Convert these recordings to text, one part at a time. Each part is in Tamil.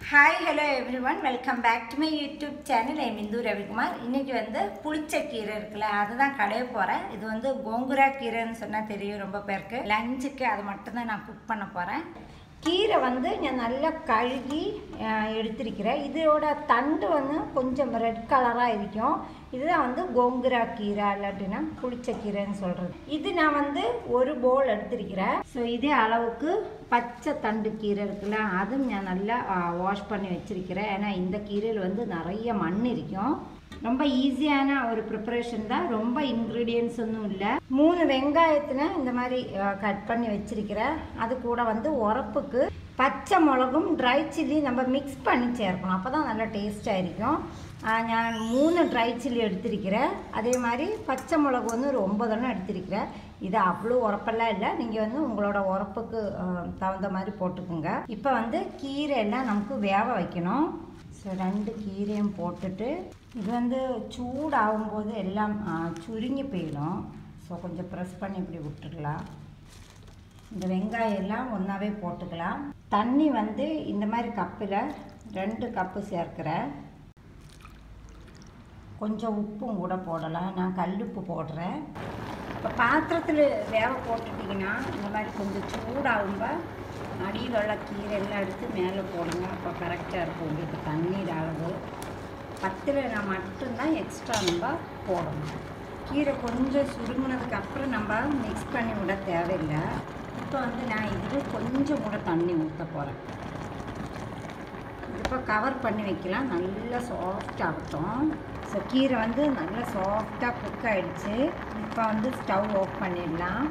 hi hello everyone welcome back to my YouTube channel என் இந்து ரவிக்குமார் இன்னைக்கு வந்து புளிச்ச கீரை இருக்குல்ல அதுதான் கடைய போகிறேன் இது வந்து கோங்குரா கீரைன்னு சொன்னால் தெரியும் ரொம்ப பேருக்கு லஞ்சுக்கு அது மட்டும்தான் நான் குக் பண்ண போகிறேன் கீரை வந்து நான் நல்லா கழுகி அஹ், எடுத்திருக்கிறேன் இதோட தண்டு வந்து கொஞ்சம் ரெட் கலராக இருக்கும் இதுதான் வந்து கோங்குரா கீரை இல்லாட்டினா புளிச்ச கீரைன்னு சொல்கிறது இது நான் வந்து ஒரு போல் எடுத்திருக்கிறேன் ஸோ இதே அளவுக்கு பச்சை தண்டு கீரை இருக்குல்ல அதுவும் நான் நல்லா வாஷ் பண்ணி வச்சிருக்கிறேன் ஏன்னா இந்த கீரையில் வந்து நிறைய மண் இருக்கும் ரொம்ப ஈஸியான ஒரு ப்ரிப்பரேஷன் தான் ரொம்ப இன்க்ரீடியன்ஸ் ஒன்றும் இல்லை மூணு வெங்காயத்தின இந்த மாதிரி கட் பண்ணி வச்சிருக்கிறேன் அது கூட வந்து உரப்புக்கு பச்சை மிளகும் ட்ரை சில்லி நம்ம மிக்ஸ் பண்ணி சேர்க்கணும் அப்போ தான் நல்லா டேஸ்ட்டாக இருக்கும் ஆஹ் நான் மூணு ட்ரை சில்லி எடுத்திருக்கிறேன் அதே மாதிரி பச்சை மிளகு வந்து ஒரு ஒம்பதெண்ணம் எடுத்திருக்கிறேன் இது அவ்வளோ உரப்பெல்லாம் இல்லை நீங்கள் வந்து உங்களோட உரப்புக்கு ஆஹ் தகுந்த மாதிரி போட்டுக்கோங்க இப்போ வந்து கீரை எல்லாம் நமக்கு வேக வைக்கணும் ஸோ ரெண்டு கீரையும் போட்டுட்டு இது வந்து சூடாகும்போது எல்லாம் ஆ, சுருங்கி போயிடும் ஸோ கொஞ்சம் ப்ரெஸ் பண்ணி இப்படி விட்டுடலாம் இந்த வெங்காயம் எல்லாம் ஒன்றாவே போட்டுக்கலாம் தண்ணி வந்து இந்த மாதிரி கப்பில் ரெண்டு கப்பு சேர்க்கிறேன் கொஞ்சம் உப்பும் கூட போடலாம் நான் கல்லுப்பு போடுறேன் இப்போ பாத்திரத்தில் வேக போட்டுட்டிங்கன்னா இந்த மாதிரி கொஞ்சம் சூடாகும்போது அடியில் உள்ள கீரை எல்லாம் எடுத்து மேலே போடுங்க அப்போ கரெக்டாக இருக்கும் உங்களுக்கு தண்ணீர் அளவு பத்தில் நான் மட்டும்தான் எக்ஸ்ட்ரா நம்ம போடணும் கீரை கொஞ்சம் சுருங்கினதுக்கு அப்புறம் நம்ம மிக்ஸ் பண்ணி விட தேவையில்லை இப்போ வந்து நான் இதில் கொஞ்சம் கூட தண்ணி ஊற்ற போகிறேன் இப்போ கவர் பண்ணி வைக்கலாம் நல்லா சாஃப்ட் ஆகட்டும் ஸோ கீரை வந்து நல்லா சாஃப்டாக குக் ஆகிடுச்சு இப்போ வந்து ஸ்டவ் ஆஃப் பண்ணிடலாம்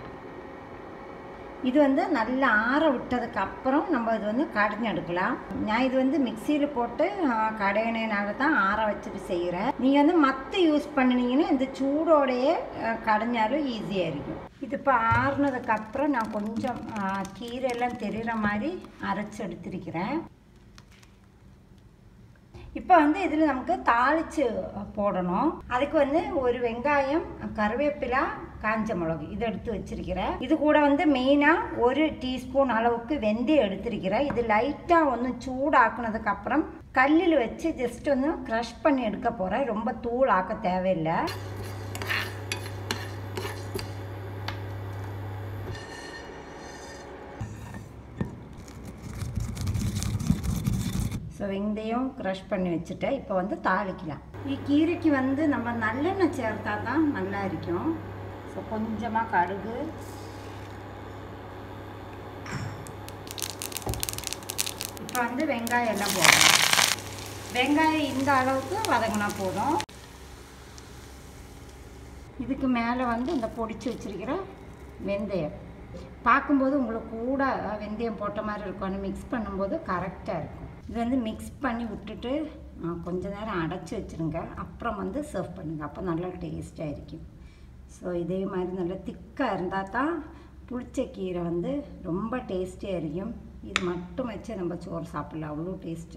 இது வந்து நல்லா ஆற விட்டதுக்கு அப்புறம் நம்ம இது வந்து கடைஞ்சி எடுக்கலாம் நான் இது வந்து மிக்சியில் போட்டு கடையினால தான் ஆற வச்சுட்டு செய்கிறேன் நீங்கள் வந்து மத்து யூஸ் பண்ணினீங்கன்னா இந்த சூடோடையே அஹ், கடைஞ்சாலும் ஈஸியாக இருக்கும் இது இப்போ ஆறுனதுக்கு அப்புறம் நான் கொஞ்சம் அஹ், கீரை எல்லாம் தெரிகிற மாதிரி அரைச்சி எடுத்திருக்கிறேன் இப்போ வந்து இதில் நமக்கு தாளித்து போடணும் அதுக்கு வந்து ஒரு வெங்காயம் கருவேப்பிலா காஞ்ச மிளகு இதை எடுத்து வச்சிருக்கிறேன் இது கூட வந்து மெயினாக ஒரு டீஸ்பூன் அளவுக்கு வெந்தயம் எடுத்திருக்கிறேன் இது லைட்டாக ஒன்று சூடாக்குனதுக்கு அப்புறம் கல்லில் வச்சு ஜஸ்ட் ஒன்று க்ரஷ் பண்ணி எடுக்க போகிறேன் ரொம்ப தூள் ஆக்க தேவையில்லை ஸோ வெந்தயம் க்ரஷ் பண்ணி வச்சுட்டேன் இப்போ வந்து தாளிக்கலாம் ഈ கீரைக்கு வந்து நம்ம நல்லெண்ணெய் சேர்த்தா தான் நல்லா இருக்கும் ஸோ கொஞ்சமாக கடுகு இப்போ வந்து வெங்காயம் எல்லாம் போடணும் வெங்காயம் இந்த அளவுக்கு வதங்கினா போதும் இதுக்கு மேலே வந்து இந்த பொடிச்சு வச்சிருக்கிற வெந்தயம் பார்க்கும்போது உங்களுக்கு கூட வெந்தயம் போட்ட மாதிரி இருக்கும் ஆனால் மிக்ஸ் பண்ணும்போது கரெக்டாக இருக்கும் இது வந்து மிக்ஸ் பண்ணி விட்டுட்டு ஆ, கொஞ்ச நேரம் அடைச்சி வச்சுருங்க அப்புறம் வந்து சர்வ் பண்ணுங்கள் அப்போ நல்லா டேஸ்ட்டாக இருக்கும் ஸோ இதே மாதிரி நல்லா திக்காக இருந்தால் தான் புளிச்ச கீரை வந்து ரொம்ப டேஸ்டியாக இருக்கும் இது மட்டும் வச்சு நம்ம சோறு சாப்பிடலாம் அவ்வளோ டேஸ்ட்டு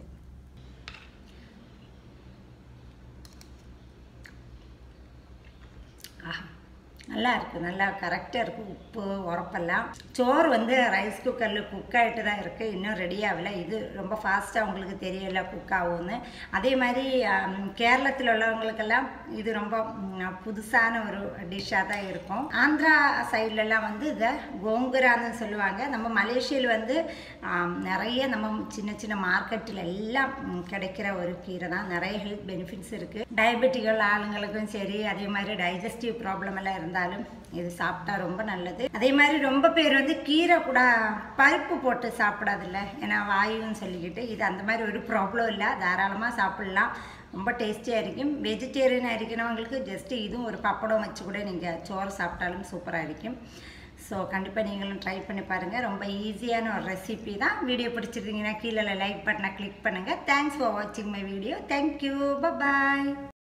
ஆஹா நல்லா இருக்குது நல்லா கரெக்டாக இருக்குது உப்பு உரப்பெல்லாம் சோறு வந்து ரைஸ் குக்கரில் குக் ஆகிட்டு தான் இருக்குது இன்னும் ரெடி ஆகலை இது ரொம்ப ஃபாஸ்ட்டாக உங்களுக்கு தெரியல குக் ஆகும்னு அதே மாதிரி ஆம், கேரளத்தில் உள்ளவங்களுக்கெல்லாம் இது ரொம்ப ம், புதுசான ஒரு டிஷ்ஷாக தான் இருக்கும் ஆந்திரா சைட்லலாம் வந்து இதை கோங்குரான்னு சொல்லுவாங்க நம்ம மலேசியாவில் வந்து ஆம், நிறைய நம்ம சின்ன சின்ன மார்க்கெட்டில் எல்லாம் ம், கிடைக்கிற ஒரு கீரை தான் நிறைய ஹெல்த் பெனிஃபிட்ஸ் இருக்குது டயபெட்டிகள் ஆளுங்களுக்கும் சரி அதே மாதிரி டைஜஸ்டிவ் ப்ராப்ளம் எல்லாம் இருந்தாலும் இது சாப்பிட்டா ரொம்ப நல்லது அதே மாதிரி ரொம்ப பேர் வந்து கீரை கூட பருப்பு போட்டு சாப்பிடாதில்ல ஏன்னா வாயுன்னு சொல்லிக்கிட்டு இது அந்த மாதிரி ஒரு ப்ராப்ளம் இல்லை தாராளமாக சாப்பிட்லாம் ரொம்ப டேஸ்டியாக இருக்கும் வெஜிடேரியனாக இருக்கிறவங்களுக்கு ஜஸ்ட்டு இதுவும் ஒரு பப்படம் வச்சு கூட நீங்கள் சோறு சாப்பிட்டாலும் சூப்பராக இருக்கும் ஸோ கண்டிப்பாக நீங்களும் ட்ரை பண்ணி பாருங்கள் ரொம்ப ஈஸியான ஒரு ரெசிபி தான் வீடியோ பிடிச்சிருந்தீங்கன்னா கீழே லைக் பட்டனை கிளிக் பண்ணுங்கள் தேங்க்ஸ் ஃபார் வாட்சிங் மை வீடியோ தேங்க்யூ பாய்